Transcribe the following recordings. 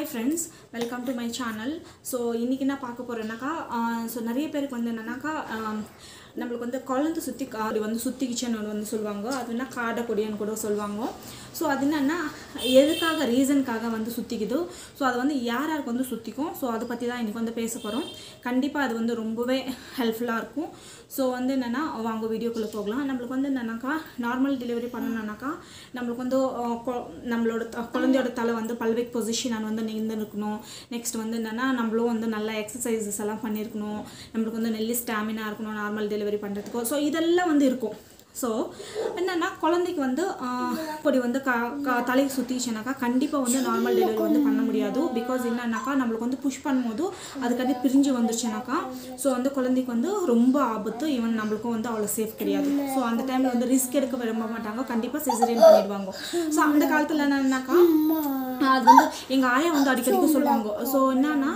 hi friends welcome to my channel so இன்றைக்கி என்ன பார்க்க போகிறேன்னாக்கா ஸோ நிறைய பேருக்கு வந்து என்னன்னாக்கா ஆம், நம்மளுக்கு வந்து குழந்தை சுற்றி காடு வந்து சுற்றிக்கிச்சுன்னு ஒன்று வந்து சொல்லுவாங்க அது என்ன காடை கொடியான்னு கூட சொல்லுவாங்க ஸோ அது என்னென்னா எதுக்காக ரீசனுக்காக வந்து சுற்றிக்குது ஸோ அது வந்து யார் யாருக்கு வந்து சுற்றிக்கும் ஸோ அதை பற்றி தான் இன்றைக்கி வந்து பேச போகிறோம் கண்டிப்பாக அது வந்து ரொம்பவே ஹெல்ப்ஃபுல்லாக இருக்கும் ஸோ வந்து என்னென்னா வாங்க வீடியோக்குள்ளே போகலாம் நம்மளுக்கு வந்து என்னென்னாக்கா நார்மல் டெலிவரி பண்ணணும்னாக்கா நம்மளுக்கு வந்து அஹ், கொ- நம்மளோட த- குழந்தையோட தலை வந்து பல்வேக் பொசிஷன் வந்து நின்று இருக்கணும் நெக்ஸ்ட் வந்து என்னென்னா நம்மளும் வந்து நல்ல எக்ஸசைசஸ் எல்லாம் பண்ணியிருக்கணும் நம்மளுக்கு வந்து நெல்லி ஸ்டாமினா இருக்கணும் நார்மல் டெலிவரி பண்ணுறதுக்கோ ஸோ இதெல்லாம் வந்து இருக்கும் ஸோ என்னென்னா குழந்தைக்கு வந்து ஆஹ், இப்படி வந்து க க தலைக்கு சுற்றிச்சுனாக்கா கண்டிப்பாக வந்து நார்மல் டெலிவரி வந்து பண்ண முடியாது பிகாஸ் என்னன்னாக்கா நம்மளுக்கு வந்து புஷ் பண்ணும்போது அதுக்காண்டி பிரிஞ்சு வந்துருச்சுனாக்கா ஸோ வந்து குழந்தைக்கு வந்து ரொம்ப ஆபத்து ஈவன் நம்மளுக்கும் வந்து அவ்வளோ சேஃப் கிடையாது ஸோ அந்த டைமில் வந்து ரிஸ்க் எடுக்க விரும்ப மாட்டாங்க கண்டிப்பாக சிசரியன் பண்ணிடுவாங்க ஸோ அந்த காலத்தில் என்னன்னாக்கா அது வந்து எங்கள் ஆயா வந்து அடிக்கடிக்கு சொல்லுவாங்க ஸோ என்னன்னா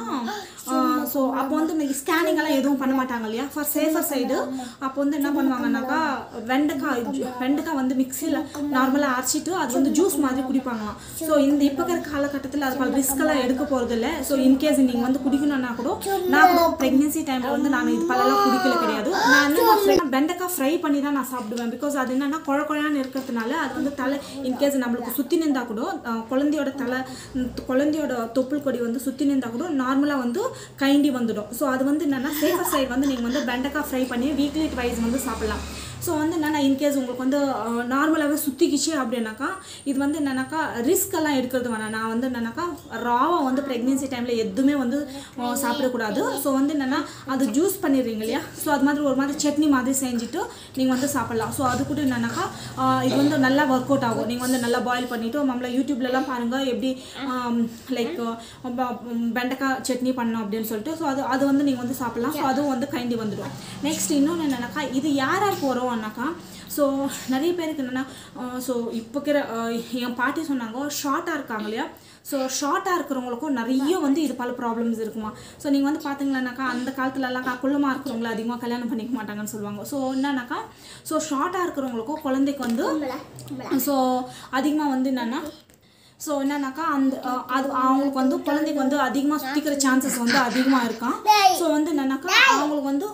ஸோ அப்போ வந்து இன்னைக்கு ஸ்கேனிங் எல்லாம் எதுவும் பண்ண மாட்டாங்க இல்லையா ஃபார் சேஃபர் சைடு அப்போ வந்து என்ன பண்ணுவாங்கன்னாக்கா வெண்டைக்காய் ஜு- வெண்டைக்காய் வந்து மிக்சியில் நார்மலாக அரைச்சிட்டு அது வந்து ஜூஸ் மாதிரி குடிப்பாங்களாம் ஸோ இந்த இப்போ இருக்கிற காலகட்டத்தில் அது பல ரிஸ்க் எல்லாம் எடுக்க போகிறது இல்லை ஸோ இன்கேஸ் நீங்கள் வந்து குடிக்கணும்னா கூட நான் கூட ப்ரெக்னென்சி டைமில் வந்து நான் இது பலெல்லாம் குடிக்கல கிடையாது நான் என்ன fry- வெண்டைக்காய் ஃப்ரை பண்ணி தான் நான் சாப்பிடுவேன் பிகாஸ் அது என்னன்னா குழ குழான்னு இருக்கிறதுனால அது வந்து தலை இன்கேஸ் நம்மளுக்கு சுற்றி நின்றா கூட அஹ், குழந்தையோட தலை ம், குழந்தையோட தொப்புள் கொடி வந்து சுற்றி நின்றா கூட நார்மலாக வந்து கைண்டி வந்துடும் ஸோ அது வந்து என்னென்னா சேஃபர் சைடு வந்து நீங்கள் வந்து வெண்டைக்காய் ஃப்ரை பண்ணி வீக்லி ட்வைஸ் வந்து சாப்பிடலாம் ஸோ வந்து என்னென்னா இன்கேஸ் உங்களுக்கு வந்து நார்மலாகவே சுற்றிக்கிச்சு அப்படின்னாக்கா இது வந்து என்னன்னாக்கா ரிஸ்க் எல்லாம் எடுக்கிறது வேணாம் நான் வந்து என்னன்னாக்கா ராவாக வந்து ப்ரெக்னென்சி டைமில் எதுவுமே வந்து அஹ், சாப்பிடக்கூடாது ஸோ வந்து என்னென்னா அது ஜூஸ் பண்ணிடுறீங்க இல்லையா ஸோ அது மாதிரி ஒரு மாதிரி சட்னி மாதிரி செஞ்சுட்டு நீங்கள் வந்து சாப்பிட்லாம் ஸோ அது கூட என்னன்னாக்கா அஹ், இது வந்து நல்லா ஒர்க் அவுட் ஆகும் நீங்கள் வந்து நல்லா பாயில் பண்ணிவிட்டு நம்மள யூடியூப்லலாம் பாருங்கள் எப்படி லைக் வெண்டைக்காய் சட்னி பண்ணோம் அப்படின்னு சொல்லிட்டு ஸோ அது அது வந்து நீங்கள் வந்து சாப்பிட்லாம் ஸோ அதுவும் வந்து கைண்டி வந்துடும் நெக்ஸ்ட் இன்னொன்று என்னன்னாக்கா இது யார் யார் போகிறோம்னாக்கா ஸோ நிறைய பேருக்கு என்னென்னா ஸோ இப்போ இருக்கிற அஹ், என் பாட்டி சொன்னாங்க ஷார்ட்டாக இருக்காங்க இல்லையா ஸோ ஷார்ட்டாக இருக்கிறவங்களுக்கும் நிறைய வந்து இது பல ப்ராப்ளம்ஸ் இருக்குமா ஸோ நீங்கள் வந்து பார்த்தீங்கன்னாக்கா அந்த காலத்துலலாம் குள்ளமாக இருக்கிறவங்கள அதிகமாக கல்யாணம் பண்ணிக்க மாட்டாங்கன்னு சொல்லுவாங்க ஸோ என்னன்னாக்கா ஸோ ஷார்ட்டாக இருக்கிறவங்களுக்கும் குழந்தைக்கு வந்து ஸோ அதிகமாக வந்து என்னென்னா ஸோ என்னன்னாக்கா அந்த அஹ், அது அவங்களுக்கு வந்து குழந்தைக்கு வந்து அதிகமாக சுற்றிக்கிற சான்சஸ் வந்து அதிகமாக இருக்கான் ஸோ வந்து என்னன்னாக்கா அவங்களுக்கு வந்து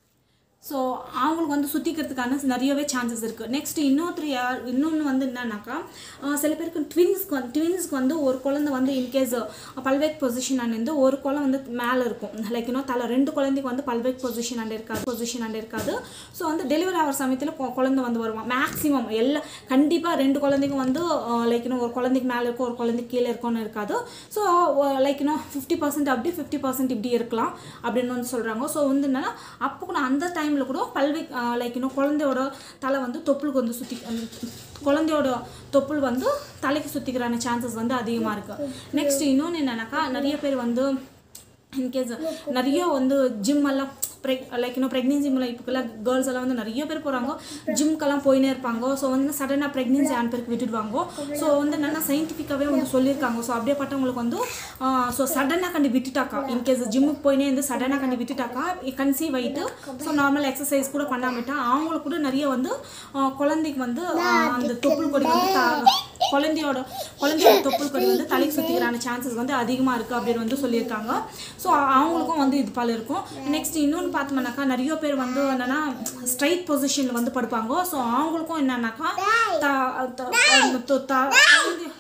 ஸோ அவங்களுக்கு வந்து சுற்றிக்கிறதுக்கான நிறையவே சான்சஸ் இருக்குது நெக்ஸ்ட் இன்னொருத்தர் யார் இன்னொன்று வந்து என்னன்னாக்கா அஹ் சில பேருக்கு ட்வின்ஸ்க்கு வந்து ட்வின்ஸ்க்கு வந்து ஒரு குழந்தை வந்து இன்கேஸ் பல்வேக் பொசிஷன் இருந்து ஒரு குழந்தை வந்து மேலே இருக்கும் லைக் இன்னும் தலை ரெண்டு குழந்தைக்கு வந்து பல்வேக் பொசிஷன் அண்ட் இருக்காது பொசிஷன் அண்ட் இருக்காது ஸோ வந்து டெலிவரி ஆகிற சமயத்தில் கு- குழந்தை வந்து வருவான் மேக்ஸிமம் எல்லா கண்டிப்பாக ரெண்டு குழந்தைக்கும் வந்து லைக் இன்னும் ஒரு குழந்தைக்கு மேலே இருக்கும் ஒரு குழந்தைக்கு கீழே இருக்கும்னு இருக்காது ஸோ லைக் இன்னும் ஃபிஃப்டி பர்சன்ட் அப்படி ஃபிஃப்டி பர்சன்ட் இப்படி இருக்கலாம் அப்படின்னு வந்து சொல்கிறாங்க ஸோ வந்து என்னன்னா அப்போ கூட அந்த டைமில் கூட பல்வி லைக் இன்னும் குழந்தையோட தலை வந்து தொப்புளுக்கு வந்து சுற்றி குழந்தையோட தொப்புள் வந்து தலைக்கு சுற்றிக்கிறான சான்சஸ் வந்து அதிகமாக இருக்குது நெக்ஸ்ட் இன்னொன்று என்னன்னாக்கா நிறைய பேர் வந்து இன்கேஸ் நிறைய வந்து ஜிம் எல்லாம் ப்ரெக் லைக் இன்னும் ப்ரெக்னென்சி மூலம் இப்போக்கெல்லாம் கேர்ள்ஸ் எல்லாம் வந்து நிறைய பேர் போகிறாங்க ஜிம்க்கெல்லாம் போயினே இருப்பாங்க ஸோ வந்து சடனாக ப்ரெக்னென்சி ஆன் பேருக்கு விட்டுடுவாங்க ஸோ வந்து என்னென்னா சயின்டிஃபிக்காகவே வந்து சொல்லியிருக்காங்க ஸோ அப்படியேப்பட்டவங்களுக்கு வந்து ஸோ சடனாக கண்டி விட்டுட்டாக்கா இன்கேஸ் ஜிம்முக்கு போயினே இருந்து சடனாக கண்டி விட்டுட்டாக்கா கன்சீவ் ஆகிட்டு ஸோ நார்மல் எக்ஸசைஸ் கூட பண்ணாமட்டா அவங்களுக்கு கூட நிறைய வந்து ஆஹ், குழந்தைக்கு வந்து ஆஹ், அந்த தொப்புள் கொடி வந்து தா- குழந்தையோட குழந்தையோட தொப்புள் கொடி வந்து தலைக்கு சுற்றிக்கிறான சான்சஸ் வந்து அதிகமாக இருக்குது அப்படின்னு வந்து சொல்லியிருக்காங்க ஸோ அவங்களுக்கும் வந்து இது பல இருக்கும் நெக்ஸ்ட் இன்னொன்று பார்த்தோம்னாக்கா நிறைய பேர் வந்து என்னென்னா ஸ்ட்ரைட் பொசிஷனில் வந்து படுப்பாங்க ஸோ அவங்களுக்கும் என்னன்னாக்கா த- த- த- த- குழந்தை-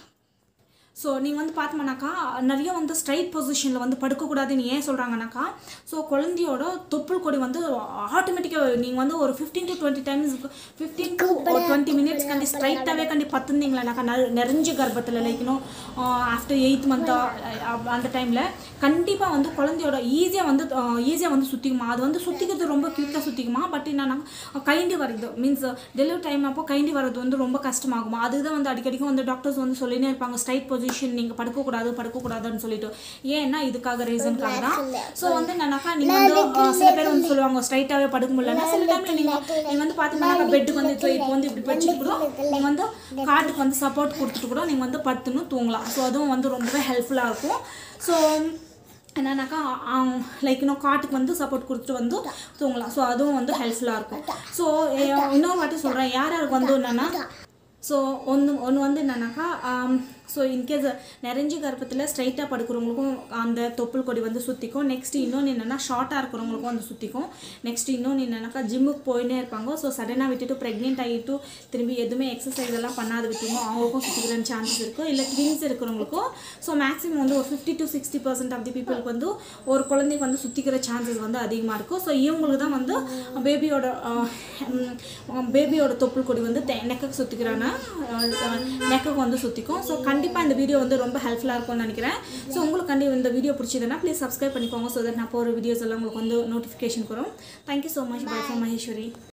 ஸோ நீங்கள் வந்து பார்த்தோம்னாக்கா நிறைய வந்து ஸ்ட்ரைட் பொசிஷனில் வந்து படுக்கக்கூடாதுன்னு ஏன் சொல்கிறாங்கனாக்கா ஸோ குழந்தையோட தொப்புள் கொடி வந்து ஆட்டோமேட்டிக்காக நீங்கள் வந்து ஒரு fifteen to twenty times fifteen to twenty minutes கண்டி ஸ்ட்ரைட்டாகவே கண்டி பத்துனீங்களாக்கா நிறைஞ்ச கர்ப்பத்தில் லைக்கணும் ஆஃப்டர் எயித் மந்த் அந்த டைமில் கண்டிப்பாக வந்து குழந்தையோட ஈஸியாக வந்து ஈஸியாக வந்து சுற்றிக்குமா அது வந்து சுற்றிக்கிறது ரொம்ப க்யூட்டாக சுற்றிக்குமா பட் என்னன்னா கைண்டி வர்றது மீன்ஸ் டெலிவரி டைம் அப்போ கைண்டி வர்றது வந்து ரொம்ப கஷ்டமாகுமா அதுதான் வந்து அடிக்கடிக்கும் வந்து டாக்டர்ஸ் வந்து சொல்லினே இருப்பாங்க ஸ்ட்ரைட் பொசிஷன் நீங்கள் படுக்கக்கூடாது படுக்கக்கூடாதுன்னு சொல்லிட்டு ஏன்னா இதுக்காக ரீசனுக்காக தான் ஸோ வந்து என்னன்னாக்கா நீங்கள் வந்து அஹ், சில பேர் வந்து சொல்லுவாங்க ஸ்ட்ரைட்டாகவே படுக்க முடியலன்னா சில டைமில் நீங்கள் நீங்கள் வந்து பார்த்தீங்கன்னா பெட்டுக்கு வந்து இப்போ இப்போ வந்து இப்படி வச்சுட்டு கூட நீங்கள் வந்து காட்டுக்கு வந்து சப்போர்ட் கொடுத்துட்டு கூட நீங்கள் வந்து படுத்துன்னு தூங்கலாம் ஸோ அதுவும் வந்து ரொம்பவே ஹெல்ப்ஃபுல்லாக இருக்கும் ஸோ என்னன்னாக்கா லைக் இன்னும் காட்டுக்கு வந்து சப்போர்ட் கொடுத்துட்டு வந்து தூங்கலாம் ஸோ அதுவும் வந்து ஹெல்ப்ஃபுல்லாக இருக்கும் ஸோ இன்னொரு வாட்டி சொல்கிறேன் யார் யாருக்கு வந்து என்னென்னா ஸோ ஒன்று ஒன்று வந்து என்னன்னாக்கா ஸோ இன்கேஸ் நிறைஞ்ச கர்ப்பத்தில் ஸ்ட்ரைட்டாக படுக்கிறவங்களுக்கும் அந்த தொப்புள் கொடி வந்து சுற்றிக்கும் நெக்ஸ்ட் இன்னொன்று என்னென்னா ஷார்ட்டாக இருக்கிறவங்களுக்கும் வந்து சுற்றிக்கும் நெக்ஸ்ட் இன்னொன்று என்னென்னாக்கா ஜிம்முக்கு போயினே இருப்பாங்க ஸோ சடனாக விட்டுட்டு ப்ரெக்னென்ட் ஆகிட்டு திரும்பி எதுவுமே எக்ஸசைஸ் எல்லாம் பண்ணாத விட்டுருங்க அவங்களுக்கும் சுற்றிக்கிற சான்சஸ் இருக்குது இல்லை ட்வின்ஸ் இருக்கிறவங்களுக்கும் ஸோ மேக்ஸிமம் வந்து ஒரு fifty to sixty percent of the பீப்புளுக்கு வந்து ஒரு குழந்தைக்கு வந்து சுற்றிக்கிற சான்சஸ் வந்து அதிகமாக இருக்கும் ஸோ இவங்களுக்கு தான் வந்து பேபியோட பேபியோட தொப்புள் கொடி வந்து நெக்கக்கு சுற்றிக்கிறாங்க நெக்கக்கு வந்து சுற்றிக்கும் ஸோ கண்டிப்பாக இந்த வீடியோ வந்து ரொம்ப ஹெல்ப்ஃபுல்லாக இருக்கும்னு நினைக்கிறேன் ஸோ உங்களுக்கு கண்டி இந்த வீடியோ பிடிச்சதுன்னா ப்ளீஸ் சப்ஸ்கிரைப் பண்ணிக்கோங்க ஸோ தட் நான் போகிற வீடியோஸ் எல்லாம் உங்களுக்கு வந்து நோட்டிஃபிகேஷன் வரும் thank you so much bye for Maheswari